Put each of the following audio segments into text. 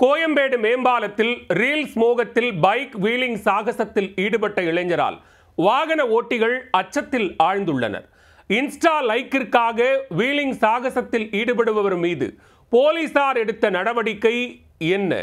கோயம்பேடு மேம்பாலத்தில் ரீல்ஸ் மோகத்தில் bike wheeling சாகசத்தில் ஈடுபட்ட இளைஞரால் வாகன ஓட்டிகள் அச்சத்தில் ஆழ்ந்துள்ளனர் இன்ஸ்டா லைக்கிற்காக வீலிங் சாகசத்தில் ஈடுபடுபவர் மீது போலீசார் எடுத்த நடவடிக்கை என்ன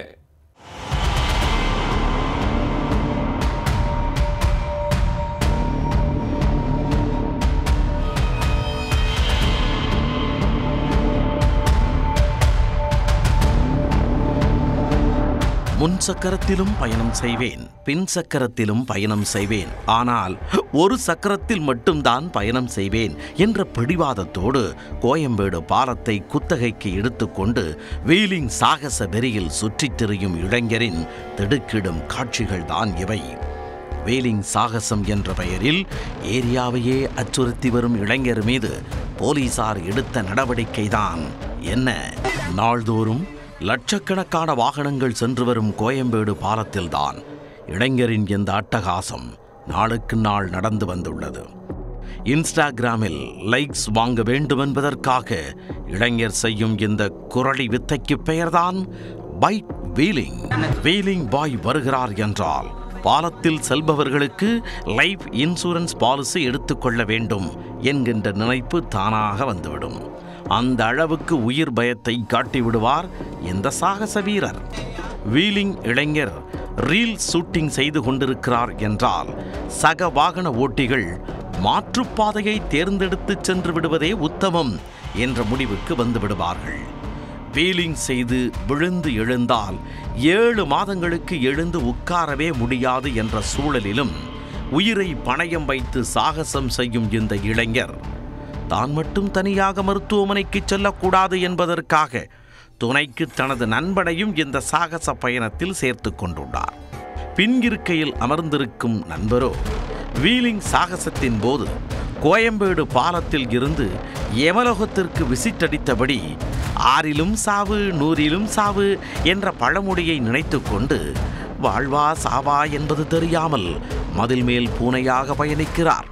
முன் சக்கரத்திலும் பயணம் செய்வேன் பின் சக்கரத்திலும் பயணம் செய்வேன் ஆனால் ஒரு சக்கரத்தில் மட்டும்தான் பயணம் செய்வேன் என்ற பிடிவாதத்தோடு கோயம்பேடு பாலத்தை குத்தகைக்கு எடுத்துக்கொண்டு வீலிங் சாகச வெறியில் சுற்றித் திரியும் இளைஞரின் திடுக்கிடும் காட்சிகள்தான் இவை வேலிங் சாகசம் என்ற பெயரில் ஏரியாவையே அச்சுறுத்தி வரும் இளைஞர் மீது போலீசார் எடுத்த நடவடிக்கைதான் என்ன நாள்தோறும் லட்சக்கணக்கான வாகனங்கள் சென்று வரும் கோயம்பேடு பாலத்தில்தான் இளைஞரின் இந்த அட்டகாசம் நாளுக்கு நாள் நடந்து வந்துள்ளது இன்ஸ்டாகிராமில் லைக்ஸ் வாங்க வேண்டும் என்பதற்காக இளைஞர் செய்யும் இந்த குரளி வித்தைக்கு பெயர்தான் பைக் வீலிங் வீலிங் பாய் வருகிறார் என்றால் பாலத்தில் செல்பவர்களுக்கு லைஃப் இன்சூரன்ஸ் பாலிசி எடுத்துக்கொள்ள வேண்டும் என்கின்ற நினைப்பு தானாக வந்துவிடும் அந்த அளவுக்கு உயிர் பயத்தை காட்டிவிடுவார் இந்த சாகச வீரர் வீலிங் இளைஞர் ரீல் ஷூட்டிங் செய்து கொண்டிருக்கிறார் என்றால் சக வாகன ஓட்டிகள் மாற்றுப்பாதையை தேர்ந்தெடுத்து சென்று விடுவதே உத்தமம் என்ற முடிவுக்கு வந்து விடுவார்கள் வீலிங் செய்து விழுந்து எழுந்தால் ஏழு மாதங்களுக்கு எழுந்து உட்காரவே முடியாது என்ற சூழலிலும் உயிரை பணயம் வைத்து சாகசம் செய்யும் இந்த இளைஞர் தான் மட்டும் தனியாக மருத்துவமனைக்கு செல்லக்கூடாது என்பதற்காக துணைக்கு தனது நண்பனையும் இந்த சாகச பயணத்தில் சேர்த்து கொண்டுள்ளார் பின்கிருக்கையில் அமர்ந்திருக்கும் நண்பரோ வீலிங் சாகசத்தின் போது கோயம்பேடு பாலத்தில் இருந்து யமலோகத்திற்கு விசிட் அடித்தபடி ஆறிலும் சாவு நூறிலும் சாவு என்ற பழமொழியை நினைத்துக்கொண்டு வாழ்வா சாவா என்பது தெரியாமல் மதில் மேல் பூனையாக பயணிக்கிறார்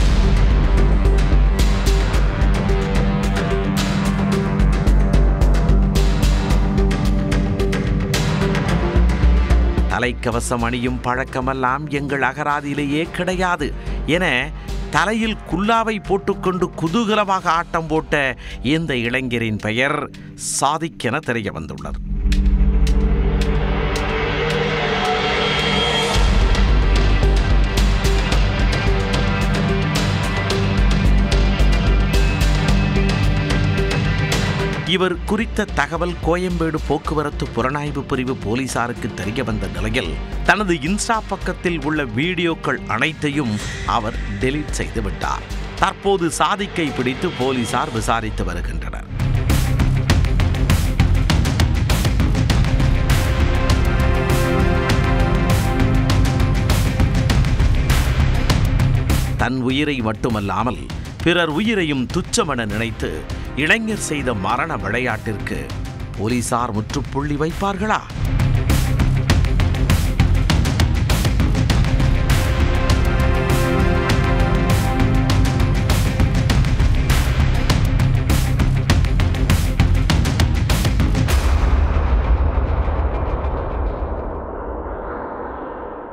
தலைக்கவசம் அணியும் பழக்கமெல்லாம் எங்கள் அகராதியிலேயே கிடையாது என தலையில் குல்லாவை போட்டுக்கொண்டு குதூகலமாக ஆட்டம் போட்ட இந்த இளைஞரின் பெயர் சாதிக்கென தெரிய வந்துள்ளது இவர் குறித்த தகவல் கோயம்பேடு போக்குவரத்து புலனாய்வு பிரிவு போலீசாருக்கு தெரிய வந்த நிலையில் தனது இன்ஸ்டா பக்கத்தில் உள்ள வீடியோக்கள் அனைத்தையும் அவர் டெலீட் செய்து விட்டார் தற்போது சாதிக்கை பிடித்து போலீசார் விசாரித்து வருகின்றனர் தன் உயிரை மட்டுமல்லாமல் பிறர் உயிரையும் துச்சமென நினைத்து இளைஞர் செய்த மரண விளையாட்டிற்கு போலீசார் முற்றுப்புள்ளி வைப்பார்களா